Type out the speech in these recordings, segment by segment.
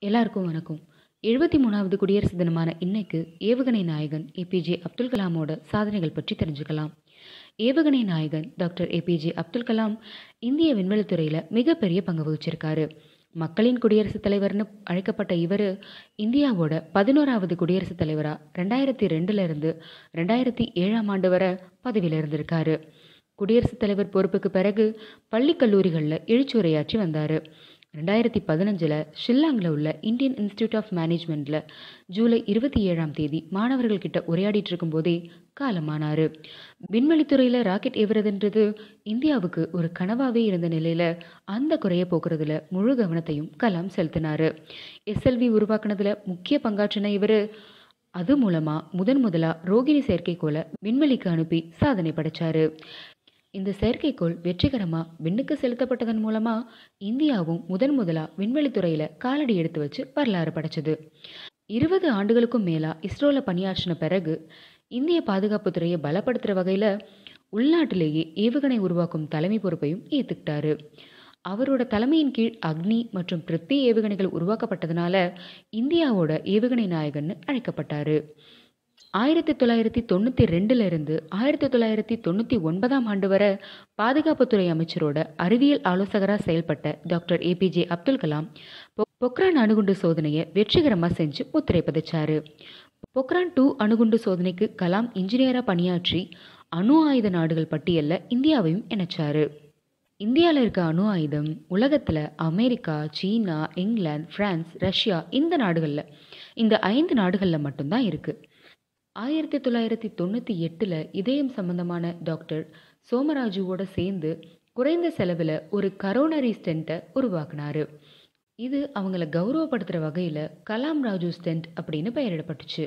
எல்லாருக்கும் வணக்கம் எழுபத்தி மூணாவது குடியரசு தினமான இன்னைக்கு ஏவுகணை நாயகன் ஏபிஜே அப்துல் கலாமோட சாதனைகள் பற்றி தெரிஞ்சுக்கலாம் ஏவுகணை நாயகன் டாக்டர் ஏபிஜே அப்துல் கலாம் இந்திய விண்வெளித்துறையில் மிகப்பெரிய பங்கு வகிச்சிருக்காரு மக்களின் குடியரசுத் தலைவர்னு அழைக்கப்பட்ட இவர் இந்தியாவோட பதினோராவது குடியரசுத் தலைவராக ரெண்டாயிரத்தி ரெண்டுலேருந்து ரெண்டாயிரத்தி ஏழாம் ஆண்டு வரை பதவியில் இருந்திருக்காரு குடியரசுத் தலைவர் பொறுப்புக்கு பிறகு பள்ளி கல்லூரிகளில் எழுச்சுரையாற்றி வந்தார் ரெண்டாயிரத்தி பதினஞ்சில் ஷில்லாங்கில் உள்ள இந்தியன் இன்ஸ்டியூட் ஆஃப் மேனேஜ்மெண்ட்டில் ஜூலை இருபத்தி ஏழாம் தேதி மாணவர்கள்கிட்ட உரையாடிட்டு இருக்கும்போதே காலமானார் விண்வெளித்துறையில் ராக்கெட் ஏவுறதுன்றது இந்தியாவுக்கு ஒரு கனவாகவே இருந்த நிலையில் அந்த குறையை போக்குறதுல முழு கவனத்தையும் கலாம் செலுத்தினார் எஸ்எல்வி உருவாக்குனதில் முக்கிய பங்காற்றின இவர் அது மூலமாக முதன் முதலாக ரோகிணி செயற்கைக்கோளை விண்வெளிக்கு அனுப்பி சாதனை படைச்சாரு இந்த செயற்கைக்கோள் வெற்றிகரமாக விண்ணுக்கு செலுத்தப்பட்டதன் மூலமாக இந்தியாவும் முதன் முதலாக விண்வெளித்துறையில் காலடி எடுத்து வச்சு வரலாறு படைச்சது இருபது ஆண்டுகளுக்கும் மேலாக இஸ்ரோவில் பணியாற்றின பிறகு இந்திய பாதுகாப்புத் துறையை பலப்படுத்துகிற வகையில் உள்நாட்டிலேயே ஏவுகணை உருவாக்கும் தலைமை பொறுப்பையும் ஏற்றுக்கிட்டாரு அவரோட தலைமையின் கீழ் அக்னி மற்றும் பிருத்வி ஏவுகணைகள் உருவாக்கப்பட்டதுனால இந்தியாவோட ஏவுகணை நாயகன்னு அழைக்கப்பட்டார் ஆயிரத்தி தொள்ளாயிரத்தி தொண்ணூற்றி ரெண்டுலேருந்து ஆயிரத்தி தொள்ளாயிரத்தி தொண்ணூற்றி ஒன்பதாம் ஆண்டு வரை பாதுகாப்புத்துறை அமைச்சரோட அறிவியல் ஆலோசகராக செயல்பட்ட டாக்டர் ஏபிஜே அப்துல் கலாம் பொக்ரான் அணுகுண்டு சோதனையை வெற்றிகரமாக செஞ்சு முத்திரை பதிச்சாரு பொக்ரான் டூ அணுகுண்டு சோதனைக்கு கலாம் இன்ஜினியராக பணியாற்றி அணு ஆயுத நாடுகள் பட்டியலில் இந்தியாவையும் இணைச்சாரு இந்தியாவில் இருக்க அணு ஆயுதம் உலகத்தில் America China England France Russia இந்த நாடுகளில் இந்த ஐந்து நாடுகளில் மட்டும்தான் இருக்குது ஆயிரத்தி தொள்ளாயிரத்தி தொண்ணூற்றி எட்டில் இதயம் சம்பந்தமான டாக்டர் சோமராஜுவோட சேர்ந்து குறைந்த செலவில் ஒரு கரோனரி ஸ்டென்ட்டை உருவாக்குனாரு இது அவங்கள கௌரவப்படுத்துகிற வகையில் கலாம் ராஜு ஸ்டென்ட் அப்படின்னு பெயரிடப்பட்டுச்சு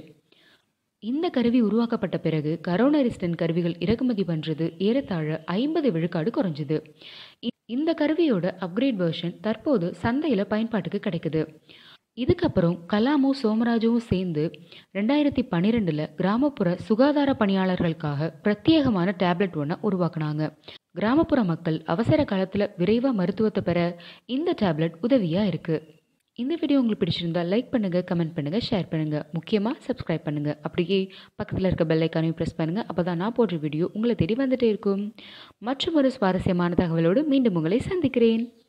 இந்த கருவி உருவாக்கப்பட்ட பிறகு கரோனரி ஸ்டென்ட் கருவிகள் இறக்குமதி பண்ணுறது ஏறத்தாழ ஐம்பது விழுக்காடு குறைஞ்சுது இந்த கருவியோட அப்கிரேட் வெர்ஷன் தற்போது சந்தையில் பயன்பாட்டுக்கு கிடைக்குது இதுக்கப்புறம் கலாமும் சோமராஜுவும் சேர்ந்து ரெண்டாயிரத்தி பன்னிரெண்டில் கிராமப்புற சுகாதார பணியாளர்களுக்காக பிரத்யேகமான டேப்லெட் ஒன்றை உருவாக்குனாங்க கிராமப்புற மக்கள் அவசர காலத்தில் விரைவாக மருத்துவத்தை பெற இந்த டேப்லெட் உதவியாக இருக்குது இந்த வீடியோ உங்களுக்கு பிடிச்சிருந்தா லைக் பண்ணுங்கள் கமெண்ட் பண்ணுங்கள் ஷேர் பண்ணுங்கள் முக்கியமாக சப்ஸ்கிரைப் பண்ணுங்கள் அப்படியே பக்கத்தில் இருக்க பெல் ஐக்கானையும் ப்ரெஸ் பண்ணுங்கள் அப்போ தான் நான் போடுற வீடியோ உங்களை தேடி வந்துட்டே இருக்கும் மற்றும் ஒரு சுவாரஸ்யமான தகவலோடு மீண்டும் உங்களை சந்திக்கிறேன்